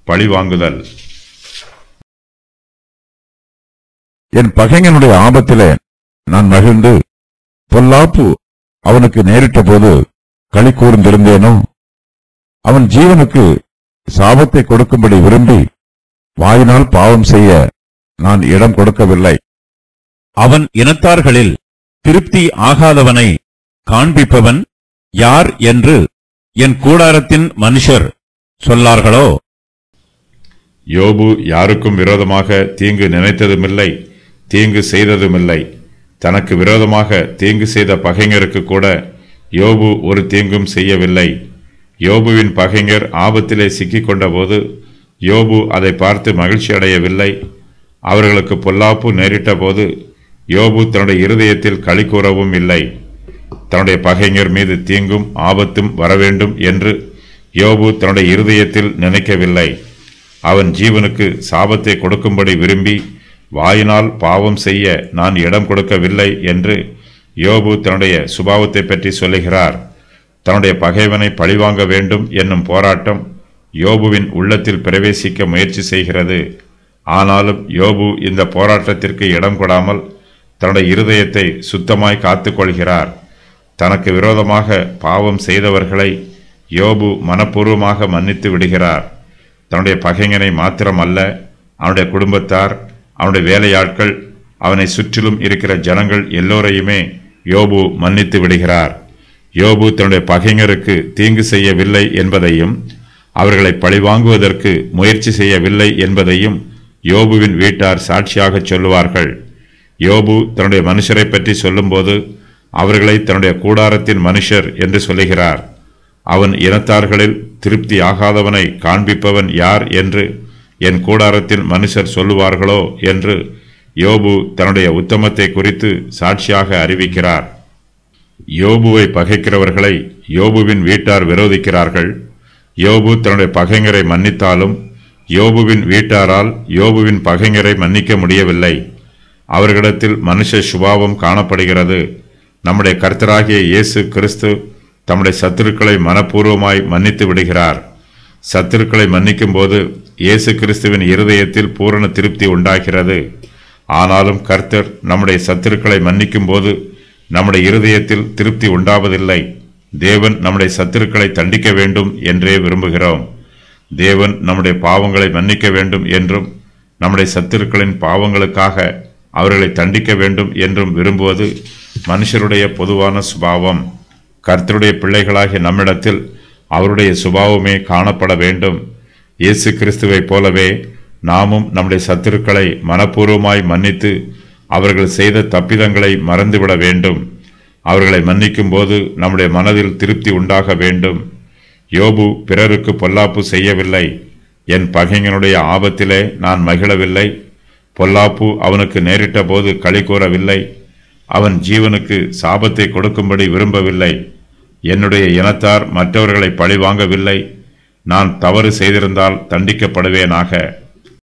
பழிவாங்குதல் என் பகைஞனுடைய ஆபத்திலே நான் மகிழ்ந்து பொல்லாப்பு அவனுக்கு நேரிட்ட போது களி கூர்ந்திருந்தேனோ அவன் ஜீவனுக்கு சாபத்தை கொடுக்கும்படி விரும்பி வாயினால் பாவம் செய்ய நான் இடம் கொடுக்கவில்லை அவன் இனத்தார்களில் திருப்தி ஆகாதவனை காண்பிப்பவன் யார் என்று என் கூடாரத்தின் மனுஷர் சொல்லார்களோ யோபு யாருக்கும் விரோதமாக தீங்கு நினைத்ததுமில்லை தீங்கு செய்ததுமில்லை தனக்கு விரோதமாக தீங்கு செய்த பகைஞருக்கு கூட யோபு ஒரு தீங்கும் செய்யவில்லை யோபுவின் பகைஞர் ஆபத்திலே சிக்கிக் கொண்டபோது யோபு அதை பார்த்து மகிழ்ச்சி அடையவில்லை அவர்களுக்கு பொல்லாப்பு நேரிட்ட போது யோபு தன்னுடைய இருதயத்தில் களி கூறவும் இல்லை தன்னுடைய பகைஞர் மீது தீங்கும் ஆபத்தும் வரவேண்டும் என்று யோபு தன்னுடைய இருதயத்தில் நினைக்கவில்லை அவன் ஜீவனுக்கு சாபத்தை கொடுக்கும்படி விரும்பி வாயினால் பாவம் செய்ய நான் இடம் கொடுக்கவில்லை என்று யோபு தன்னுடைய சுபாவத்தை பற்றி சொல்லுகிறார் தன்னுடைய பகைவனை பழிவாங்க வேண்டும் என்னும் போராட்டம் யோபுவின் உள்ளத்தில் பிரவேசிக்க முயற்சி செய்கிறது ஆனாலும் யோபு இந்த போராட்டத்திற்கு இடம் கொடாமல் தன்னுடைய இருதயத்தை சுத்தமாய் காத்துக்கொள்கிறார் தனக்கு விரோதமாக பாவம் செய்தவர்களை யோபு மனப்பூர்வமாக மன்னித்து விடுகிறார் தன்னுடைய பகைஞனை மாத்திரமல்ல அவனுடைய குடும்பத்தார் அவனுடைய வேலையாட்கள் அவனை சுற்றிலும் இருக்கிற ஜனங்கள் எல்லோரையுமே யோபு மன்னித்து விடுகிறார் யோபு தன்னுடைய பகைஞருக்கு தீங்கு செய்யவில்லை என்பதையும் அவர்களை பழிவாங்குவதற்கு முயற்சி செய்யவில்லை என்பதையும் யோபுவின் வீட்டார் சாட்சியாகச் சொல்லுவார்கள் யோபு தன்னுடைய மனுஷரை பற்றி சொல்லும்போது அவர்களை தன்னுடைய கூடாரத்தின் மனுஷர் என்று சொல்லுகிறார் அவன் இனத்தார்களில் திருப்தி ஆகாதவனை காண்பிப்பவன் யார் என்று என் கூடாரத்தின் மனுஷர் சொல்லுவார்களோ என்று யோபு தன்னுடைய உத்தமத்தை குறித்து சாட்சியாக அறிவிக்கிறார் யோபுவை பகைக்கிறவர்களை யோபுவின் வீட்டார் விரோதிக்கிறார்கள் யோபு தன்னுடைய பகைஞரை மன்னித்தாலும் யோபுவின் வீட்டாரால் யோபுவின் பகைஞரை மன்னிக்க முடியவில்லை அவர்களிடத்தில் மனுஷ சுபாவம் காணப்படுகிறது நம்முடைய கர்த்தராகிய இயேசு கிறிஸ்து தம்முடைய சத்துருக்களை மனப்பூர்வமாய் மன்னித்து விடுகிறார் சத்துருக்களை மன்னிக்கும் போது இயேசு கிறிஸ்துவின் இருதயத்தில் பூரண திருப்தி உண்டாகிறது ஆனாலும் கர்த்தர் நம்முடைய சத்துருக்களை மன்னிக்கும் போது நம்முடைய இருதயத்தில் திருப்தி உண்டாவதில்லை தேவன் நம்முடைய சத்துருக்களை தண்டிக்க வேண்டும் என்றே விரும்புகிறோம் தேவன் நம்முடைய பாவங்களை மன்னிக்க வேண்டும் என்றும் நம்முடைய சத்துருக்களின் பாவங்களுக்காக அவர்களை தண்டிக்க வேண்டும் என்றும் விரும்புவது மனுஷருடைய பொதுவான சுபாவம் கர்த்தருடைய பிள்ளைகளாகிய நம்மிடத்தில் அவருடைய சுபாவமே காணப்பட வேண்டும் இயேசு கிறிஸ்துவைப் போலவே நாமும் நம்முடைய சத்துருக்களை மனப்பூர்வமாய் மன்னித்து அவர்கள் செய்த தப்பிதங்களை மறந்துவிட வேண்டும் அவர்களை மன்னிக்கும் போது நம்முடைய மனதில் திருப்தி உண்டாக வேண்டும் யோபு பிறருக்கு பொல்லாப்பு செய்யவில்லை என் பகைஞனுடைய ஆபத்திலே நான் மகிழவில்லை பொல்லாப்பு அவனுக்கு நேரிட்ட போது களி கூறவில்லை அவன் ஜீவனுக்கு சாபத்தை கொடுக்கும்படி விரும்பவில்லை என்னுடைய இனத்தார் மற்றவர்களை பழிவாங்கவில்லை நான் தவறு செய்திருந்தால் தண்டிக்கப்படுவேனாக